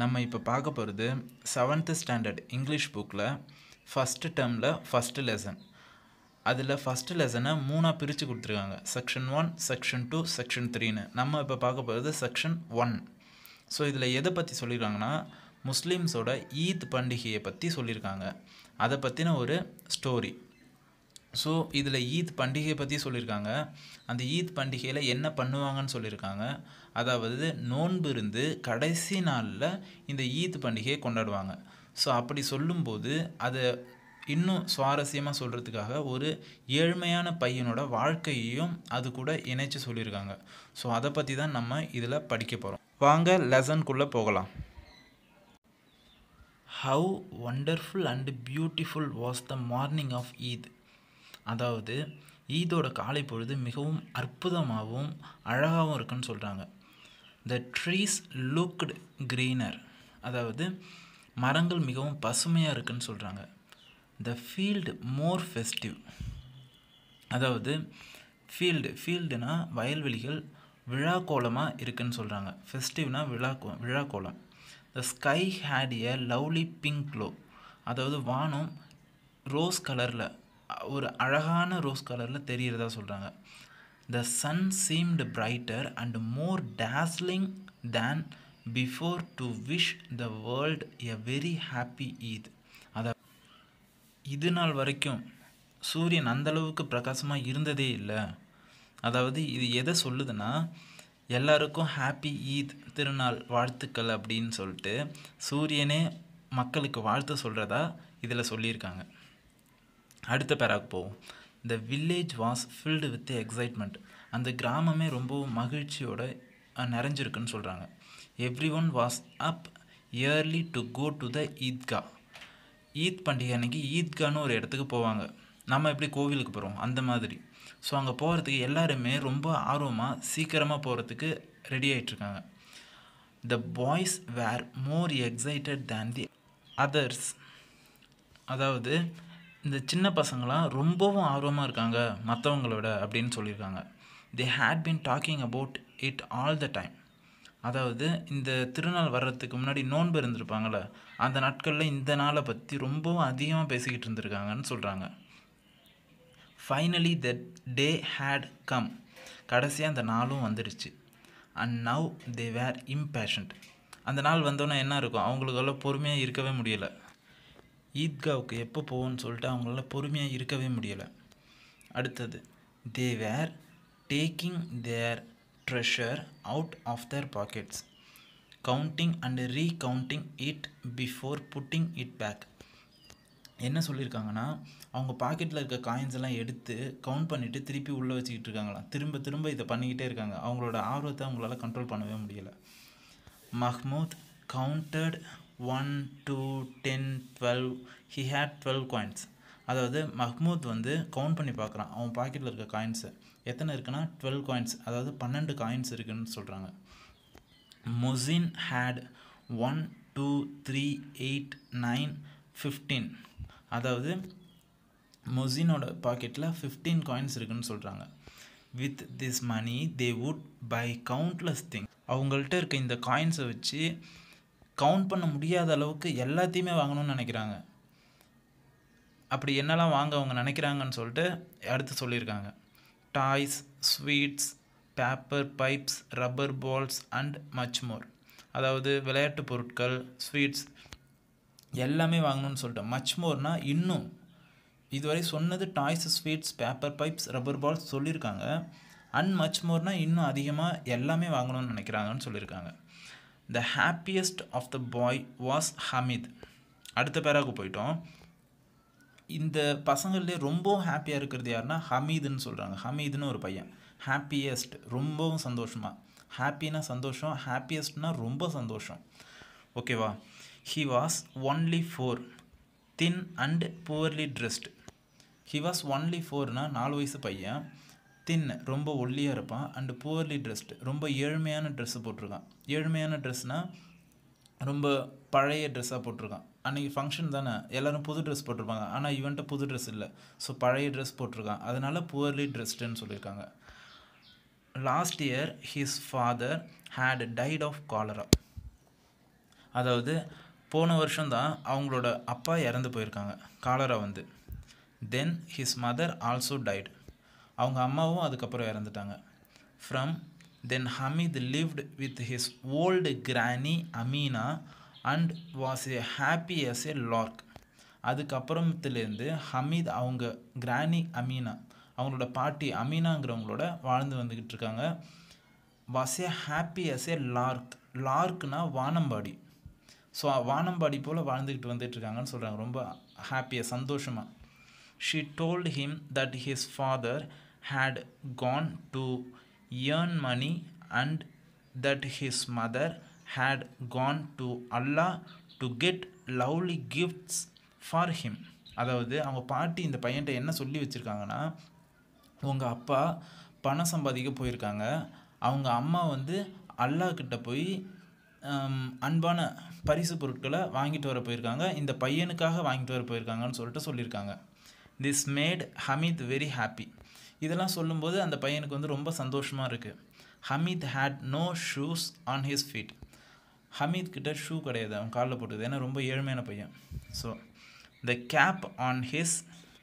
நம்ம இப்போ பார்க்க போகிறது செவன்த்து ஸ்டாண்டர்ட் இங்கிலீஷ் புக்கில் ஃபஸ்ட்டு டேர்மில் ஃபஸ்ட்டு லெசன் அதில் ஃபஸ்ட்டு லெசனை மூணாக பிரித்து கொடுத்துருக்காங்க section one section two section த்ரீன்னு நம்ம இப்போ பார்க்க போகிறது செக்ஷன் ஒன் ஸோ இதில் எதை பற்றி சொல்லியிருக்காங்கன்னா முஸ்லீம்ஸோட ஈத் பண்டிகையை பற்றி சொல்லியிருக்காங்க அதை பற்றின ஒரு ஸ்டோரி ஸோ இதில் ஈத் பண்டிகையை பற்றி சொல்லியிருக்காங்க அந்த ஈத் பண்டிகையில் என்ன பண்ணுவாங்கன்னு சொல்லியிருக்காங்க அதாவது நோன்பு இருந்து கடைசி நாளில் இந்த ஈத் பண்டிகையை கொண்டாடுவாங்க ஸோ அப்படி சொல்லும்போது அதை இன்னும் சுவாரஸ்யமாக சொல்கிறதுக்காக ஒரு ஏழ்மையான பையனோட வாழ்க்கையையும் அது கூட இணைச்சு சொல்லியிருக்காங்க ஸோ அதை பற்றி தான் நம்ம இதில் படிக்க போகிறோம் வாங்க லெசன்குள்ளே போகலாம் how wonderful and beautiful was the morning of Eid அதாவது ஈதோட காலை பொழுது மிகவும் அற்புதமாகவும் அழகாகவும் இருக்குன்னு சொல்கிறாங்க த ட்ரீஸ் லுக்டு க்ரீனர் அதாவது மரங்கள் மிகவும் பசுமையாக இருக்குன்னு சொல்கிறாங்க த ஃபீல்டு மோர் ஃபெஸ்டிவ் அதாவது ஃபீல்டு ஃபீல்டுனா வயல்வெளிகள் விழாக்கோலமாக இருக்குன்னு சொல்கிறாங்க ஃபெஸ்டிவ்னா விழா விழாக்கோலம் the sky had a lovely pink glow அதாவது வானம் ரோஸ் கலரில் ஒரு அழகான ரோஸ் கலரில் தெரிகிறதா சொல்கிறாங்க the sun seemed brighter and more dazzling than before to wish the world a very happy Eid அதை இது நாள் வரைக்கும் சூரியன் அந்தளவுக்கு பிரகாசமாக இருந்ததே இல்லை அதாவது இது எதை சொல்லுதுன்னா எல்லாருக்கும் ஹாப்பி ஈத் திருநாள் வாழ்த்துக்கள் அப்படின்னு சொல்லிட்டு சூரியனே மக்களுக்கு வாழ்த்து சொல்கிறதா இதில் சொல்லியிருக்காங்க அடுத்த பேராக்கு போவோம் the village was filled with excitement அந்த கிராமமே ரொம்ப மகிழ்ச்சியோட நிறைஞ்சிருக்குன்னு சொல்கிறாங்க everyone was up early to go to the Eidgah Eid பண்டிகை அன்னைக்கு ஈத்கான்னு ஒரு இடத்துக்கு போவாங்க நம்ம எப்படி கோவிலுக்கு போகிறோம் அந்த மாதிரி ஸோ அங்கே போகிறதுக்கு எல்லாருமே ரொம்ப ஆர்வமாக சீக்கிரமாக போகிறதுக்கு ரெடி ஆகிட்டுருக்காங்க the boys were more excited than the others அதாவது இந்த சின்ன பசங்களாம் ரொம்பவும் ஆர்வமாக இருக்காங்க மற்றவங்களோட அப்படின்னு சொல்லியிருக்காங்க they had been talking about it all the time அதாவது இந்த திருநாள் வர்றதுக்கு முன்னாடி நோன்பு இருந்திருப்பாங்கள்ல அந்த நாட்களில் இந்த நாளை பற்றி ரொம்பவும் அதிகமாக பேசிக்கிட்டு இருந்திருக்காங்கன்னு சொல்கிறாங்க finally the day had come கடைசியாக அந்த நாளும் வந்துடுச்சு and now they were impatient அந்த நாள் வந்தோன்னே என்ன இருக்கும் அவங்களுக்கால பொறுமையாக இருக்கவே முடியலை ஈத்காவுக்கு எப்போ போவோன்னு சொல்லிட்டு அவங்களால பொறுமையாக இருக்கவே முடியலை அடுத்தது they were taking their treasure out of their pockets counting and recounting it before putting it back என்ன சொல்லியிருக்காங்கன்னா அவங்க பாக்கெட்டில் இருக்க காயின்ஸ் எல்லாம் எடுத்து கவுண்ட் பண்ணிவிட்டு திருப்பி உள்ளே வச்சுக்கிட்டு இருக்காங்களாம் திரும்ப திரும்ப இதை பண்ணிக்கிட்டே இருக்காங்க அவங்களோட ஆர்வத்தை அவங்களால கண்ட்ரோல் பண்ணவே முடியலை Mahmood counted one two ten twelve he had twelve coins அதாவது மஹ்மூத் வந்து கவுண்ட் பண்ணி பார்க்குறான் அவன் பாக்கெட்டில் இருக்க காயின்ஸை எத்தனை இருக்குன்னா டுவெல் காயின்ஸ் அதாவது பன்னெண்டு காயின்ஸ் இருக்குன்னு சொல்கிறாங்க Mohsin had one two three eight nine fifteen அதாவது மொசினோட பாக்கெட்டில் ஃபிஃப்டீன் காயின்ஸ் இருக்குன்னு சொல்கிறாங்க with this money they would buy countless thing அவங்கள்ட்ட இருக்க இந்த காயின்ஸை வச்சு கவுண்ட் பண்ண முடியாத அளவுக்கு எல்லாத்தையுமே வாங்கணும்னு நினைக்கிறாங்க அப்படி என்னெல்லாம் வாங்க அவங்க நினைக்கிறாங்கன்னு சொல்லிட்டு அடுத்து சொல்லியிருக்காங்க toys sweets paper pipes rubber balls and much more அதாவது விளையாட்டு பொருட்கள் ஸ்வீட்ஸ் எல்லாமே வாங்கணும்னு சொல்லிட்டு மச் மோர்னால் இன்னும் இதுவரை சொன்னது toys sweets paper pipes rubber balls சொல்லியிருக்காங்க அண்ட் மச் மோர்னால் இன்னும் அதிகமாக எல்லாமே வாங்கணும்னு நினைக்கிறாங்கன்னு சொல்லியிருக்காங்க the happiest of the boy was Hamid அடுத்த பேராக்கு போயிட்டோம் இந்த பசங்கள்லேயே ரொம்பவும் ஹாப்பியாக இருக்கிறது யாருன்னா ஹமீதுன்னு சொல்கிறாங்க ஹமீதுன்னு ஒரு பையன் ஹாப்பியஸ்ட் ரொம்பவும் சந்தோஷமாக ஹாப்பினா சந்தோஷம் ஹாப்பியஸ்ட்னா ரொம்ப சந்தோஷம் ஓகேவா he was only four thin and poorly dressed he was only ஃபோர்னா நாலு வயசு பையன் தின் ரொம்ப ஒல்லியாக இருப்பான் அண்டு புவர்லி ட்ரெஸ்டு ரொம்ப ஏழ்மையான ட்ரெஸ்ஸு போட்டிருக்கான் ஏழ்மையான ட்ரெஸ்னால் ரொம்ப பழைய ட்ரெஸ்ஸாக போட்டிருக்கான் அன்றைக்கி ஃபங்க்ஷன் தானே எல்லோரும் புது ட்ரெஸ் போட்டிருப்பாங்க ஆனால் இவன்ட்ட புது ட்ரெஸ் இல்லை ஸோ பழைய ட்ரெஸ் போட்டிருக்கான் அதனால் புவர்லி ட்ரெஸ்டுன்னு சொல்லியிருக்காங்க last year his father had died of cholera அதாவது போன வருஷம்தான் அவங்களோட அப்பா இறந்து போயிருக்காங்க காலரா வந்து then his mother also died அவங்க அம்மாவும் அதுக்கப்புறம் இறந்துட்டாங்க from then Hamid lived with his old granny Amina and was a happy as a lark அதுக்கப்புறத்துலேருந்து ஹமீத் அவங்க கிரானி அமீனா அவங்களோட பாட்டி அமீனாங்கிறவங்களோட வாழ்ந்து வந்துக்கிட்டு இருக்காங்க was a happy as a lark லார்க்னா வானம்பாடி ஸோ வானம்பாடி போல் வாழ்ந்துக்கிட்டு வந்துட்டு இருக்காங்கன்னு சொல்கிறாங்க ரொம்ப ஹாப்பியாக சந்தோஷமாக she told him that his father had gone to earn money and that his mother had gone to Allah to get lovely gifts for him அதாவது அவங்க பாட்டி இந்த பையன்கிட்ட என்ன சொல்லி வச்சுருக்காங்கன்னா உங்கள் அப்பா பணம் சம்பாதிக்க போயிருக்காங்க அவங்க அம்மா வந்து அல்லாஹ் கிட்ட போய் ஹம், அன்பான பரிசு பொருட்களை வாங்கிட்டு வர போயிருக்காங்க இந்த பையனுக்காக வாங்கிட்டு வர போயிருக்காங்கன்னு சொல்லிட்டு சொல்லியிருக்காங்க this made Hamid very happy இதெல்லாம் சொல்லும்போது அந்த பையனுக்கு வந்து ரொம்ப சந்தோஷமாக இருக்குது Hamid had no shoes on his feet Hamid கிட்ட ஷூ கிடையாது அவன் காலில் போட்டுது ஏன்னா ரொம்ப ஏழ்மையான பையன் so the cap on his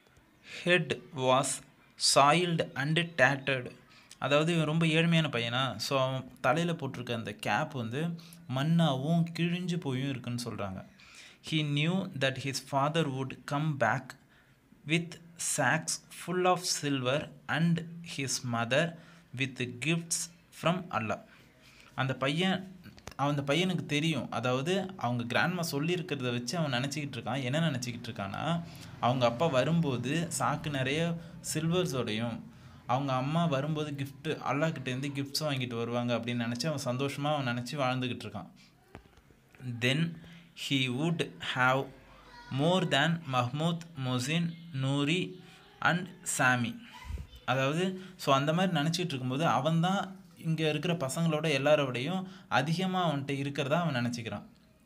head was soiled and tattered அதாவது இவன் ரொம்ப ஏழ்மையான பையனா ஸோ அவன் தலையில் போட்டிருக்க அந்த கேப் வந்து மண்ணாவும் கிழிஞ்சு போயும் இருக்குன்னு சொல்கிறாங்க he knew that his father would come back with sacks full of silver and his mother with gifts from Allah அந்த பையன் அந்த பையனுக்கு தெரியும் அதாவது அவங்க கிராண்ட்மா சொல்லியிருக்கிறத வச்சு அவன் நினச்சிக்கிட்டு இருக்கான் என்ன நினச்சிக்கிட்டு இருக்கான்னா அவங்க அப்பா வரும்போது சாக்கு நிறைய சில்வர்ஸோடையும் அவங்க அம்மா வரும்போது கிஃப்ட்டு அல்லாக்கிட்டேருந்து கிஃப்ட்ஸ் வாங்கிட்டு வருவாங்க அப்படின்னு நினச்சி அவன் சந்தோஷமாக அவன் நினச்சி வாழ்ந்துக்கிட்டு இருக்கான் then he would have more than Mahmood Mohsin Noori and Sami அதாவது ஸோ அந்த மாதிரி நினச்சிட்டு இருக்கும்போது அவன் தான் இங்கே இருக்கிற பசங்களோட எல்லாரோடையும் அதிகமாக அவன்கிட்ட இருக்கிறதா அவன் நினச்சிக்கிறான்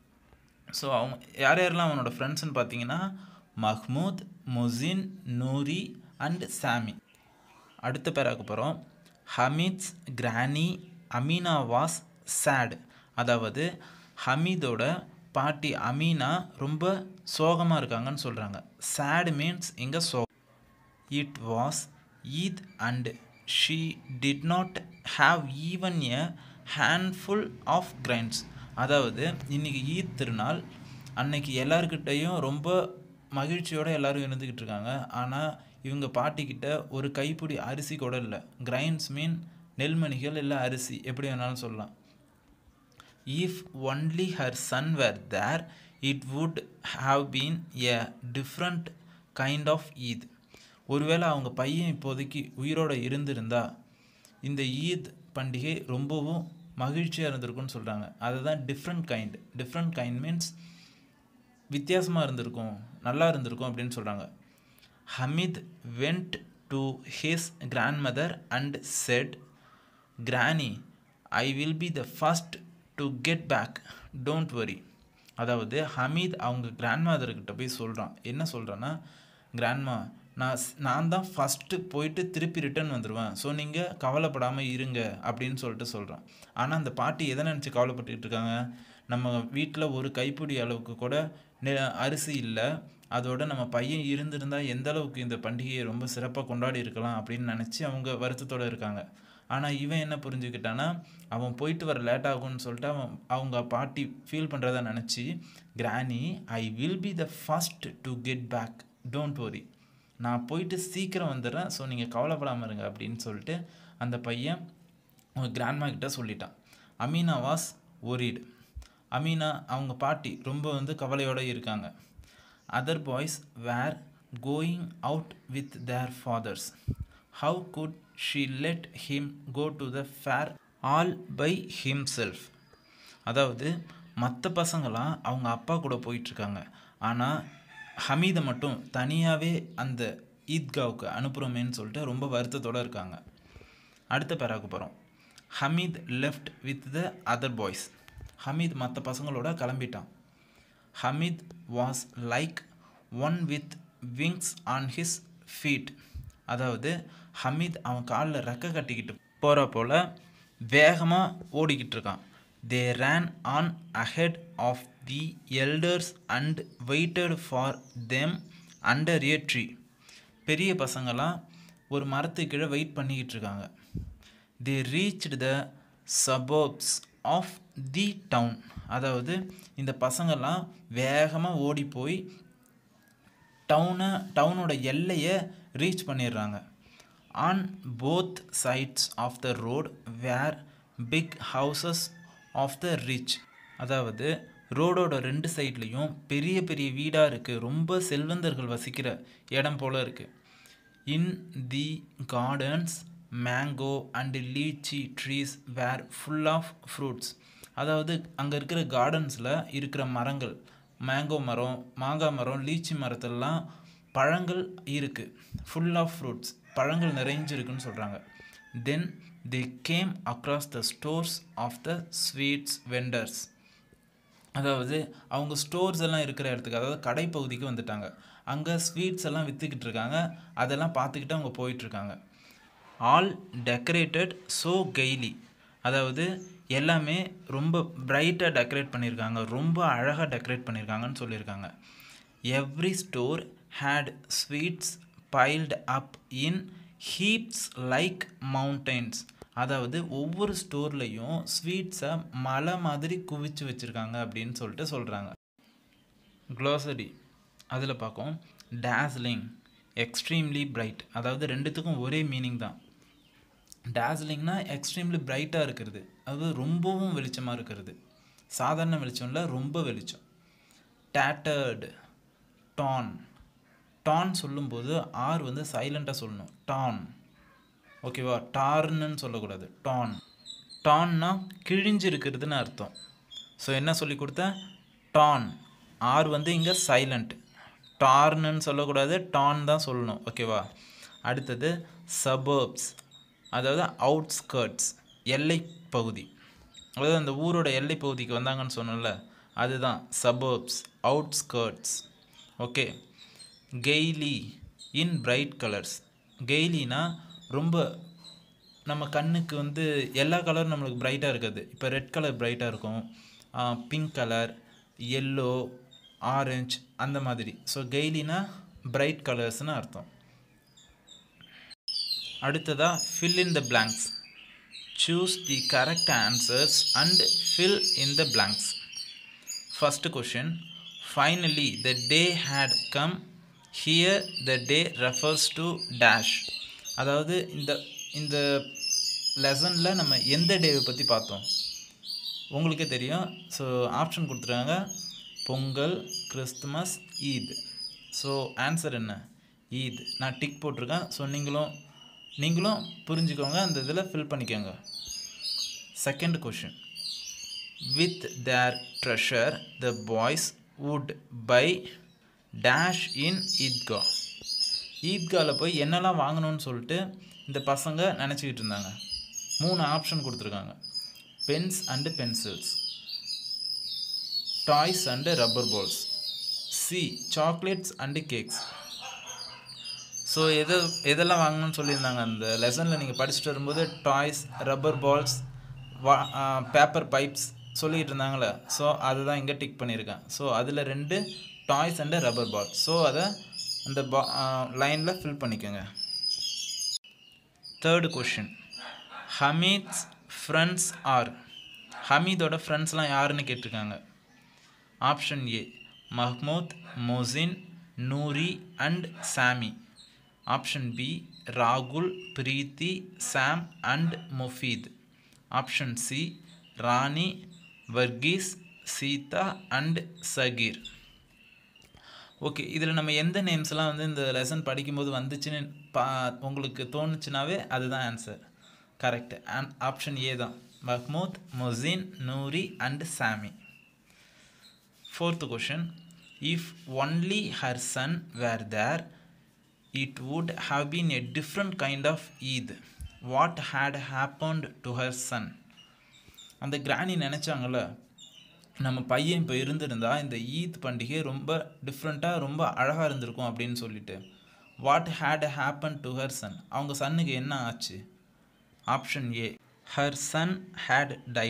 ஸோ அவன் யார் யாரெல்லாம் அவனோட ஃப்ரெண்ட்ஸ்னு பார்த்தீங்கன்னா மஹ்மூத் மொசின் நூரி அண்ட் சாமி அடுத்த பேராக்கு போகிறோம் Hamid's granny Amina was sad அதாவது ஹமீதோட பாட்டி அமீனா ரொம்ப சோகமாக இருக்காங்கன்னு சொல்கிறாங்க சேட் மீன்ஸ் இங்கே so it was Eid and she did not have even a handful of grains அதாவது இன்னைக்கு ஈத் திருநாள் அன்னைக்கு எல்லாருக்கிட்டேயும் ரொம்ப மகிழ்ச்சியோடு எல்லாரும் இருந்துக்கிட்டு இருக்காங்க ஆனால் இவங்க பாட்டிக்கிட்ட ஒரு கைப்பிடி அரிசி கூட இல்லை கிரைண்ட்ஸ் மீன் நெல்மணிகள் இல்லை அரிசி எப்படி வேணாலும் சொல்லலாம் if only her son were there it would have been a different kind of Eid ஒருவேளை அவங்க பையன் இப்போதைக்கு உயிரோட இருந்திருந்தா இந்த ஈத் பண்டிகை ரொம்பவும் மகிழ்ச்சியாக இருந்திருக்கும்னு சொல்கிறாங்க அதுதான் different kind different kind means வித்தியாசமாக இருந்திருக்கும் நல்லா இருந்திருக்கும் அப்படின்னு சொல்கிறாங்க Hamid went to his grandmother and said granny I will be the first to get back don't worry அதாவது ஹமீத் அவங்க கிராண்ட்மதர்கிட்ட போய் சொல்கிறான் என்ன சொல்கிறான்னா கிராண்ட்மா நான் ஸ்- நான் தான் ஃபஸ்ட்டு போயிட்டு திருப்பி ரிட்டர்ன் வந்துடுவேன் ஸோ நீங்கள் கவலைப்படாமல் இருங்க அப்படின்னு சொல்லிட்டு சொல்கிறான் ஆனால் அந்த பாட்டி எதை நினச்சி கவலைப்பட்டுக்கிட்டு இருக்காங்க நம்ம வீட்டில் ஒரு கைப்பிடி அளவுக்கு கூட நெ- அரிசி இல்லை அதோட நம்ம பையன் இருந்திருந்தால் எந்த அளவுக்கு இந்த பண்டிகையை ரொம்ப சிறப்பாக கொண்டாடி இருக்கலாம் அப்படின்னு நினச்சி அவங்க வருத்தத்தோடு இருக்காங்க ஆனால் இவன் என்ன புரிஞ்சுக்கிட்டான்னா அவன் போயிட்டு வர லேட் ஆகும்னு சொல்லிட்டு அவன் அவங்க பாட்டி ஃபீல் பண்ணுறத நினச்சி granny I will be the first to get back don't worry நான் போயிட்டு சீக்கிரம் வந்துடுறேன் ஸோ நீங்கள் கவலைப்படாமல் இருங்க அப்படின்னு சொல்லிட்டு அந்த பையன் அவங்க கிராண்ட்மா கிட்ட சொல்லிட்டான் அமீனா வாஸ் ஒரிடு அமீனா அவங்க பாட்டி ரொம்ப வந்து கவலையோடு இருக்காங்க other boys were going out with their fathers how good she let him go to the fair all by himself அதாவது மற்ற பசங்களாம் அவங்க அப்பா கூட போயிட்டுருக்காங்க ஆனால் ஹமீதை மட்டும் தனியாகவே அந்த ஈத்காவுக்கு அனுப்புகிறோமேன்னு சொல்லிட்டு ரொம்ப வருத்தத்தோடு இருக்காங்க அடுத்த பேராக்கு போகிறோம் Hamid left with the other boys Hamid மற்ற பசங்களோட கிளம்பிட்டான் Hamid was like one with wings on his feet அதாவது ஹமீத் அவன் காலில் ரெக்க கட்டிக்கிட்டு போகிற போல் வேகமாக ஓடிக்கிட்டு இருக்கான் they ran on ahead of the elders and waited for them under a tree பெரிய பசங்களாம் ஒரு மரத்துக்கு கீழே வெயிட் பண்ணிக்கிட்டு இருக்காங்க they reached the suburbs of the town அதாவது இந்த பசங்கள்லாம் வேகமாக ஓடி போய் டவுனை டவுனோட எல்லையை ரீச் பண்ணிடுறாங்க on both sides of the road were big houses of the rich அதாவது ரோடோட ரெண்டு சைட்லேயும் பெரிய பெரிய வீடாக இருக்குது ரொம்ப செல்வந்தர்கள் வசிக்கிற இடம் போல் இருக்குது in the gardens mango and litchi trees were full of fruits அதாவது அங்கே இருக்கிற கார்டன்ஸில் இருக்கிற மரங்கள் மேங்கோ மரம் மாங்காய் மரம் லீச்சி மரத்தெல்லாம் பழங்கள் இருக்குது ஃபுல் ஆஃப் ஃப்ரூட்ஸ் பழங்கள் நிறைஞ்சிருக்குன்னு சொல்கிறாங்க then they came across the stores of the sweets vendors அதாவது அவங்க ஸ்டோர்ஸ் எல்லாம் இருக்கிற இடத்துக்கு அதாவது கடைப்பகுதிக்கு வந்துட்டாங்க அங்கே ஸ்வீட்ஸ் எல்லாம் விற்றுக்கிட்டு இருக்காங்க அதெல்லாம் பார்த்துக்கிட்டு அவங்க போயிட்டுருக்காங்க ஆல் டெக்கரேட்டட் ஸோ கெய்லி அதாவது எல்லாமே ரொம்ப பிரைட்டாக டெக்கரேட் பண்ணியிருக்காங்க ரொம்ப அழகாக டெக்கரேட் பண்ணியிருக்காங்கன்னு சொல்லியிருக்காங்க every store had sweets piled up in heaps like mountains அதாவது ஒவ்வொரு ஸ்டோர்லேயும் ஸ்வீட்ஸை மலை மாதிரி குவிச்சு வச்சுருக்காங்க அப்படின்னு சொல்லிட்டு சொல்கிறாங்க க்ளோசரி அதில் பார்க்கும் டேஸ்லிங் எக்ஸ்ட்ரீம்லி பிரைட் அதாவது ரெண்டுத்துக்கும் ஒரே மீனிங் தான் டேஸ்லிங்னா எக்ஸ்ட்ரீம்லி பிரைட்டாக இருக்கிறது அது ரொம்பவும் வெளிச்சமாக இருக்கிறது சாதாரண வெளிச்சம் இல்லை ரொம்ப வெளிச்சம் டேட்டர்டு டான் டான் சொல்லும்போது ஆர் வந்து சைலண்ட்டாக சொல்லணும் டான் ஓகேவா டார்ன்னு சொல்லக்கூடாது டான் டான்னா கிழிஞ்சு இருக்கிறதுன்னு அர்த்தம் ஸோ என்ன சொல்லி கொடுத்தேன் டான் ஆர் வந்து இங்கே சைலண்ட் டார்ன்னு சொல்லக்கூடாது டான் தான் சொல்லணும் ஓகேவா அடுத்தது சபர்ப்ஸ் அதாவது அவுட்ஸ்கர்ட்ஸ் எல்லை பகுதி அதாவது அந்த ஊரோட எல்லை பகுதிக்கு வந்தாங்கன்னு சொன்னோம்ல அதுதான் suburbs outskirts okay gaily in bright colours கெய்லினா ரொம்ப நம்ம கண்ணுக்கு வந்து எல்லா கலரும் நம்மளுக்கு பிரைட்டாக இருக்காது இப்போ ரெட் கலர் பிரைட்டாக இருக்கும் பிங்க் கலர் எல்லோ ஆரஞ்ச் அந்த மாதிரி ஸோ கெய்லினா பிரைட் கலர்ஸ்னு அர்த்தம் அடுத்ததாக fill in the blanks choose the correct answers and fill in the blanks first question finally the day had come here the day refers to dash அதாவது இந்த இந்த லெசனில் நம்ம எந்த டேவை பற்றி பார்த்தோம் உங்களுக்கே தெரியும் ஸோ ஆப்ஷன் கொடுத்துருக்காங்க Pongal Christmas Eid so answer என்ன ஈத் நான் டிக் போட்டிருக்கேன் ஸோ நீங்களும் நீங்களும் புரிஞ்சுக்கோங்க அந்த இதில் ஃபில் பண்ணிக்கோங்க second question with their treasure the boys would buy dash in Eidgah ஈத்காவில் போய் என்னெல்லாம் வாங்கணும்னு சொல்லிட்டு இந்த பசங்க நினச்சிக்கிட்டு இருந்தாங்க மூணு ஆப்ஷன் கொடுத்துருக்காங்க pens and pencils toys and rubber balls C chocolates and cakes so எது எதெல்லாம் வாங்கணும்னு சொல்லியிருந்தாங்க அந்த லெசனில் நீங்கள் படிச்சுட்டு வரும்போது டாய்ஸ் ரப்பர் பால்ஸ் வா பேப்பர் பைப்ஸ் சொல்லிகிட்டு இருந்தாங்களே ஸோ அதுதான் இங்கே டிக் பண்ணியிருக்கேன் ஸோ அதில் ரெண்டு toys and rubber ball so அதை அந்த பா லைனில் ஃபில் பண்ணிக்கோங்க third question Hamid's friends are ஹமீதோட ஃப்ரெண்ட்ஸ்லாம் யாருன்னு கேட்டிருக்காங்க option A Mahmood Mohsin Noori and Sami option B ராகுல் Preeti Sam and Mufeed option C Rani Varghese Sita and Zakir okay இதில் நம்ம எந்த நேம்ஸ்லாம் வந்து இந்த லெசன் படிக்கும்போது வந்துச்சுன்னு பா உங்களுக்கு தோணுச்சுனாவே அதுதான் answer correct and option A தான் Mahmood Mohsin Noori and Sami fourth question if only her son were there it would have been a different kind of Eid. What had happened to her son? அந்த கிராணி நினச்சாங்கல்ல நம்ம பையன் இப்போ இருந்திருந்தா இந்த ஈத் பண்டிகை ரொம்ப டிஃப்ரெண்ட்டாக ரொம்ப அழகாக இருந்திருக்கும் அப்படின்னு சொல்லிட்டு what had happen to her son அவங்க சன்னுக்கு என்ன ஆச்சு option A her son had died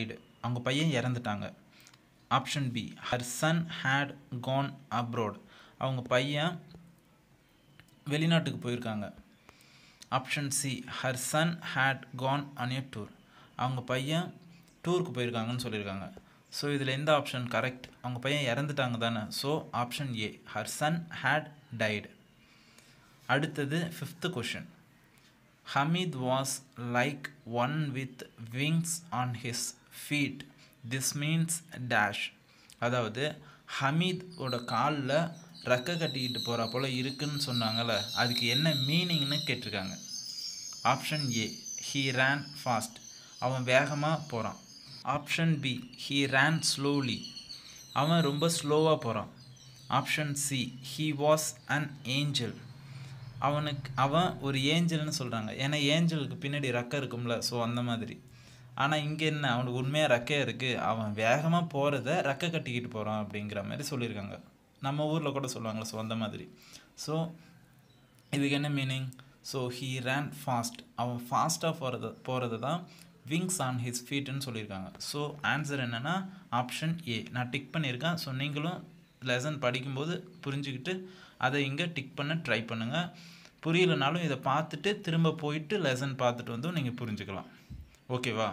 அவங்க பையன் இறந்துட்டாங்க option B her son had gone abroad அவங்க பையன் வெளிநாட்டுக்கு போயிருக்காங்க option C her son had gone on a tour அவங்க பையன் டூருக்கு போயிருக்காங்கன்னு சொல்லியிருக்காங்க ஸோ இதில் எந்த ஆப்ஷன் கரெக்ட் அவங்க பையன் இறந்துட்டாங்க தானே so option A her son had died அடுத்தது fifth question Hamid was like one with wings on his feet this means dash அதாவது ஹமீதோட காலில் ரெக்க கட்டிக்கிட்டு போகிற போல் இருக்குன்னு சொன்னாங்கல்ல அதுக்கு என்ன மீனிங்னு கேட்டிருக்காங்க option A he ran fast அவன் வேகமாக போகிறான் option B he ran slowly அவன் ரொம்ப ஸ்லோவாக போகிறான் option C he was an angel அவனுக்கு அவன் ஒரு ஏஞ்சல்னு சொல்கிறாங்க ஏன்னா ஏஞ்சலுக்கு பின்னாடி ரெக்கை இருக்கும்ல ஸோ அந்த மாதிரி ஆனால் இங்கே என்ன அவனுக்கு உண்மையாக ரெக்கையாக இருக்குது அவன் வேகமாக போகிறத ரெக்கை கட்டிக்கிட்டு போகிறான் அப்படிங்கிற மாதிரி சொல்லியிருக்காங்க நம்ம ஊரில் கூட சொல்லுவாங்களே ஸோ அந்த மாதிரி ஸோ இதுக்கு என்ன meaning so he ran fast அவன் ஃபாஸ்ட்டாக போகிறது போகிறது தான் விங்ஸ் ஆன் ஹிஸ் ஃபீட்டுன்னு சொல்லியிருக்காங்க ஸோ ஆன்சர் என்னென்னா ஆப்ஷன் ஏ நான் டிக் பண்ணியிருக்கேன் ஸோ நீங்களும் லெசன் படிக்கும்போது புரிஞ்சுக்கிட்டு அதை இங்கே டிக் பண்ண ட்ரை பண்ணுங்கள் புரியலனாலும் இதை பார்த்துட்டு திரும்ப போயிட்டு லெசன் பார்த்துட்டு வந்தும் நீங்கள் புரிஞ்சுக்கலாம் ஓகேவா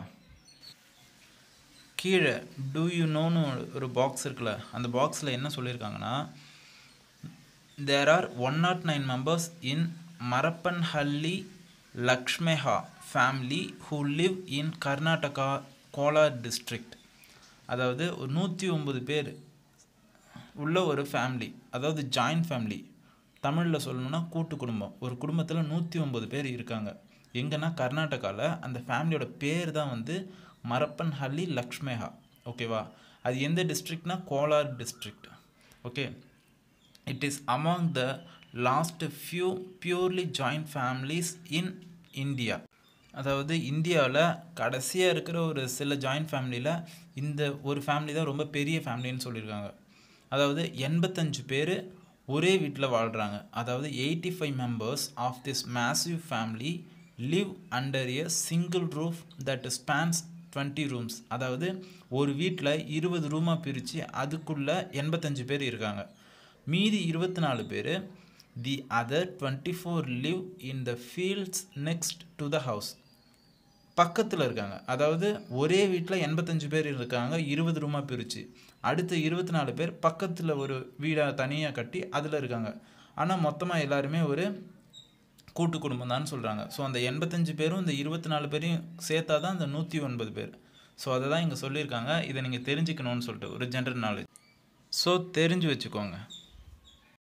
கீழே டூ யூ நோன்னு ஒரு பாக்ஸ் இருக்குல்ல அந்த பாக்ஸில் என்ன சொல்லியிருக்காங்கன்னா there are one nought nine members in Marappanahalli Lakshmaiah family who live in Karnataka Kolar district அதாவது ஒரு நூற்றி ஒம்பது பேர் உள்ள ஒரு ஃபேமிலி அதாவது ஜாயிண்ட் ஃபேமிலி தமிழில் சொல்லணும்னா கூட்டு குடும்பம் ஒரு குடும்பத்தில் நூற்றி ஒம்பது பேர் இருக்காங்க எங்கன்னா கர்நாடகாவில் அந்த ஃபேமிலியோட பேர் தான் வந்து மரப்பன்ஹள்ளி லக்ஷ்மேஹா ஓகேவா அது எந்த டிஸ்ட்ரிக்ட்னா Kolar district okay it is among the last few purely joint families in India அதாவது இந்தியாவில் கடைசியாக இருக்கிற ஒரு சில ஜாயிண்ட் ஃபேமிலியில் இந்த ஒரு ஃபேமிலி தான் ரொம்ப பெரிய ஃபேமிலின்னு சொல்லியிருக்காங்க அதாவது எண்பத்தஞ்சு பேர் ஒரே வீட்டில் வாழ்கிறாங்க அதாவது eighty five members of this massive family live under a single roof that spans twenty rooms அதாவது ஒரு வீட்டில் இருபது ரூமாக பிரித்து அதுக்குள்ளே எண்பத்தஞ்சு பேர் இருக்காங்க மீதி இருபத்தி நாலு பேர் the other twenty four live in the fields next to the house பக்கத்தில் இருக்காங்க அதாவது ஒரே வீட்டில் எண்பத்தஞ்சு பேர் இருக்காங்க இருபது ரூமாக பிரித்து அடுத்த இருபத்தி நாலு பேர் பக்கத்தில் ஒரு வீடாக தனியாக கட்டி அதில் இருக்காங்க ஆனால் மொத்தமாக எல்லாருமே ஒரு கூட்டு குடும்பம் தான் சொல்கிறாங்க ஸோ அந்த எண்பத்தஞ்சு பேரும் இந்த இருபத்தி நாலு பேரையும் சேர்த்தா தான் அந்த நூற்றி ஒன்பது பேர் ஸோ அதை தான் இங்கே சொல்லியிருக்காங்க இதை நீங்கள் தெரிஞ்சுக்கணும்னு சொல்லிட்டு ஒரு ஜென்ரல் நாலேஜ் ஸோ தெரிஞ்சு வச்சுக்கோங்க